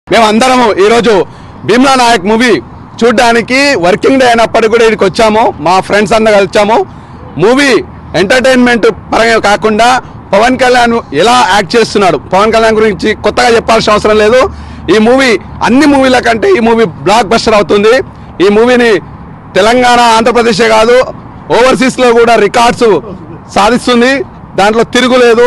మేము అందరము ఈరోజు భీమ్లా నాయక్ మూవీ చూడ్డానికి వర్కింగ్ డే అయినప్పటికీ కూడా ఇక్కడికి వచ్చాము మా ఫ్రెండ్స్ అందరూ వచ్చాము మూవీ ఎంటర్టైన్మెంట్ పరంగా కాకుండా పవన్ కళ్యాణ్ ఎలా యాక్ట్ చేస్తున్నాడు పవన్ కళ్యాణ్ గురించి కొత్తగా చెప్పాల్సిన అవసరం లేదు ఈ మూవీ అన్ని మూవీల కంటే ఈ మూవీ బ్లాక్ బస్టర్ అవుతుంది ఈ మూవీని తెలంగాణ ఆంధ్రప్రదేశే కాదు ఓవర్సీస్లో కూడా రికార్డ్స్ సాధిస్తుంది దాంట్లో తిరుగులేదు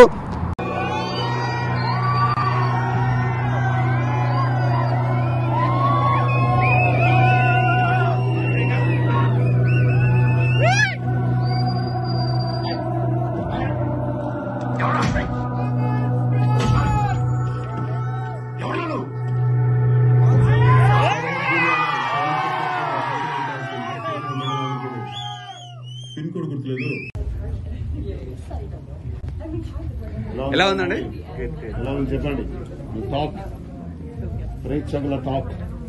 పిన్ కోడ్ గుర్తులేదు ఎలా ఉందండి ఎలా ఉంది చెప్పండి మీ టాక్ ప్రేక్షకుల టాక్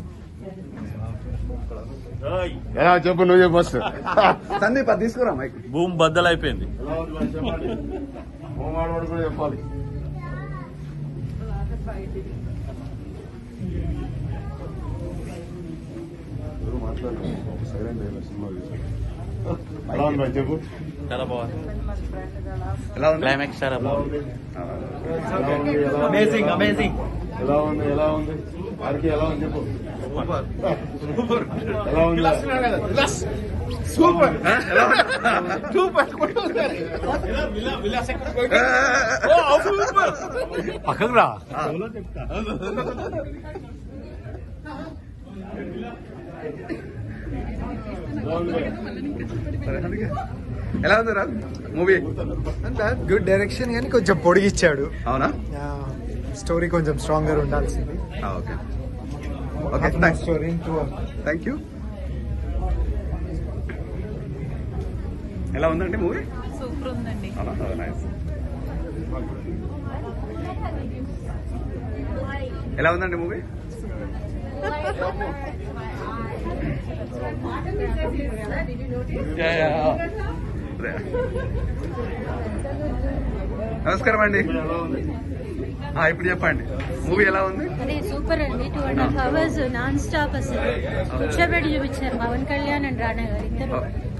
ఎలా చెప్పు నువ్వు చెప్పు ఫస్ట్ సందీప్ అది తీసుకురా మైక్ భూమి బద్దలైపోయింది ఎలా ఉంది మరి చెప్పండి హోంగాడు కూడా చెప్పాలి ఎవరు మాట్లాడలేదు. సైలెంట్ అయ్యారు సినిమా చూసి. ఎలా ఉంది మరి చెప్పు చాలా బాగుంది ఎలా ఉంది క్లైమాక్స్ చాలా ఎలా బాగుంది ఉంది ఎలా ఉంది ఎలా ఉంది? అమేజింగ్ అమేజింగ్ ఎలా ఉంది ఎలా ఉంది వారికి ఎలా ఉంది చెప్పు ఎలా ఉంది పక్కకు రా ఎలా ఉంది ఎలా ఉంది రా మూవీ గుడ్ డైరెక్షన్ కానీ కొంచెం పొడిగిచ్చాడు అవునా స్టోరీ కొంచెం స్ట్రాంగర్ ఉండాల్సింది okay okay thanks story thank you ఎలా ఉందండి మూవీ సూపర్ ఉందండి నైస్ ఎలా ఉందండి మూవీ నమస్కారం అండి ఆ, ఇప్పుడు చెప్పండి మూవీ ఎలా ఉంది అదే సూపర్ అండి two and half hours non stop అసలు కూర్చోబెట్టి చూపించారు పవన్ కళ్యాణ్ అండ్ రానా గారు ఇద్దరు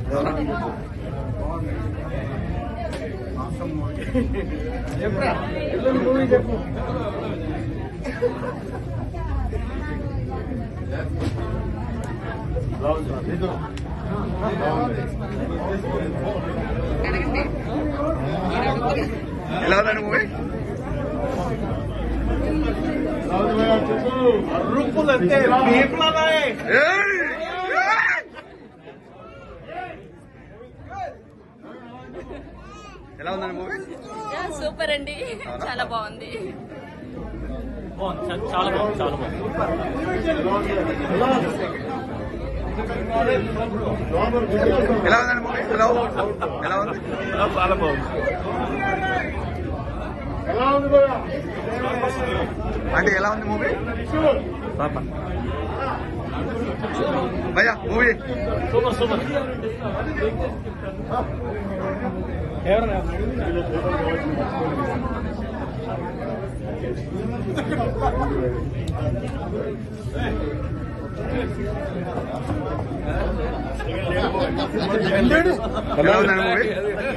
ఎలా ఉంది నీతో? ఎలా ఉంది ఎలా ఉందండి మూవీ ఎలా ఉంది భయ్యా? చెప్పు రూపులంతే పీపులనే ఎలా ఉందండి మూవీ సూపర్ అండి చాలా బాగుంది బాగుంది చాలా బాగుంది చాలా బాగుంది ఎలా ఉందండి మూవీ హలో ఎలా ఉంది చాలా బాగుంది ఎలా ఉంది భయ్యా? అంటే ఎలా ఉంది మూవీ భయ్యా మూవీ సూపర్ సూపర్ ఎలా ఉందండి మూవీ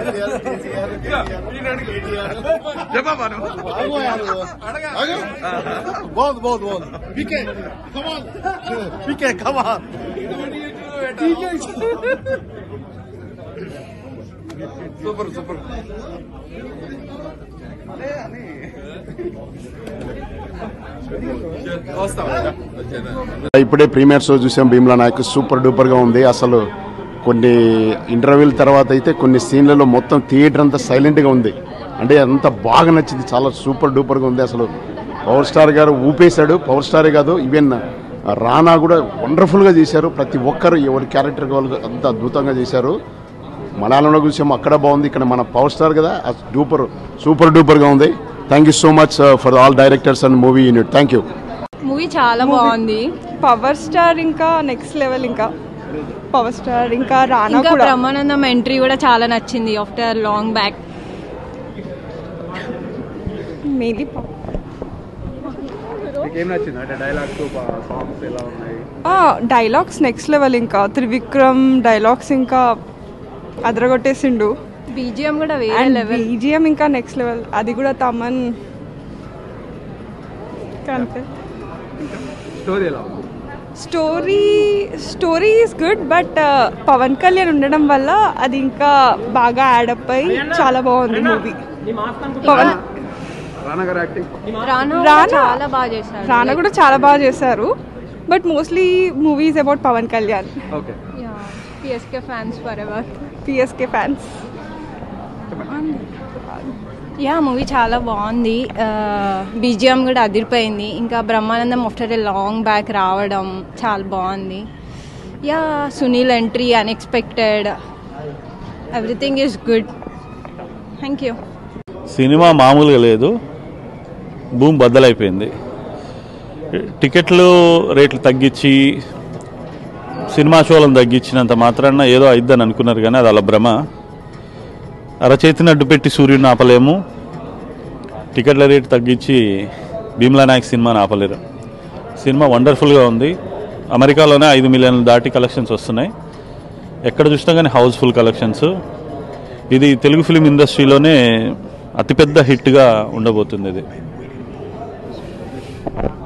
చెప్పమ్మా నువ్వు బాగుంది బాగుంది బాగుంది PK come on PK come on super super ఇప్పుడే ప్రీమియర్ షో చూసాం భీమ్లా నాయక్ సూపర్ డూపర్ గా ఉంది అసలు కొన్ని ఇంటర్వ్యూల తర్వాత అయితే కొన్ని సీన్లలో మొత్తం థియేటర్ అంతా సైలెంట్ గా ఉంది అంటే అంత బాగా నచ్చింది చాలా సూపర్ డూపర్ గా ఉంది అసలు పవర్ స్టార్ గారు ఊపేశాడు పవర్ స్టారే కాదు ఈవెన్ రానా కూడా వండర్ఫుల్ గా చేశారు ప్రతి ఒక్కరు ఎవరి క్యారెక్టర్ వాళ్ళు అంత అద్భుతంగా చేశారు మలయాళంలో చూసాము అక్కడ బాగుంది ఇక్కడ మన పవర్ స్టార్ కదా డూపర్ సూపర్ డూపర్ గా ఉంది thank you so much for all directors and movie unit thank you movie చాలా బాగుంది పవర్ స్టార్ ఇంకా నెక్స్ట్ లెవెల్ ఇంకా పవర్ స్టార్ ఇంకా రానా ఇంకా కూడా బ్రహ్మానందం ఎంట్రీ కూడా చాలా నచ్చింది ఆఫ్టర్ లాంగ్ బ్యాక్ మెయిన్లీ ఏం నచ్చింది అంటే డైలాగ్స్ సాంగ్స్ ఎలా ఉన్నాయి డైలాగ్స్ నెక్స్ట్ లెవెల్ ఇంకా త్రివిక్రమ్ డైలాగ్స్ ఇంకా అదరగొట్టేసిండు బీజిఎం కూడా వేరే అండ్ లెవెల్ బీజిఎం ఇంకా నెక్స్ట్ లెవెల్ అది కూడా తమన్ కనిపే స్టోరీ ఎలా ఉంది story story is good but Pawan Kalyan ఉండడం వల్ల అది ఇంకా బాగా యాడప్ అయి చాలా బాగుంది మూవీ పవన్ రానా గారు యాక్టింగ్ రానా కూడా రానా- చాలా బాగా చేశాడు రానా కూడా చాలా బాగా చేశారు but mostly movies about Pawan Kalyan okay PSK fans for ever PSK fans yeah movie చాలా బాగుంది బీజిఎం కూడా అదిరిపోయింది ఇంకా Brahmanandam after a long back రావడం చాలా బాగుంది yeah Sunil entry unexpected everything is good thank you సినిమా మామూలుగా లేదు భూమి బద్దలైపోయింది టికెట్లు రేట్లు తగ్గించి సినిమా షోలను తగ్గించినంత మాత్రాన ఏదో అయిద్దని అనుకున్నారు కానీ అది అలా భ్రమ అరచేతిని అడ్డుపెట్టి సూర్యుడిని ఆపలేము టికెట్ల రేటు తగ్గించి భీమ్లా నాయక్ సినిమాని ఆపలేరు సినిమా వండర్ఫుల్గా ఉంది అమెరికాలోనే ఐదు మిలియన్లు దాటి కలెక్షన్స్ వస్తున్నాయి ఎక్కడ చూసినా కానీ హౌస్ఫుల్ కలెక్షన్స్ ఇది తెలుగు ఫిలిం ఇండస్ట్రీలోనే అతిపెద్ద హిట్గా ఉండబోతుంది ఇది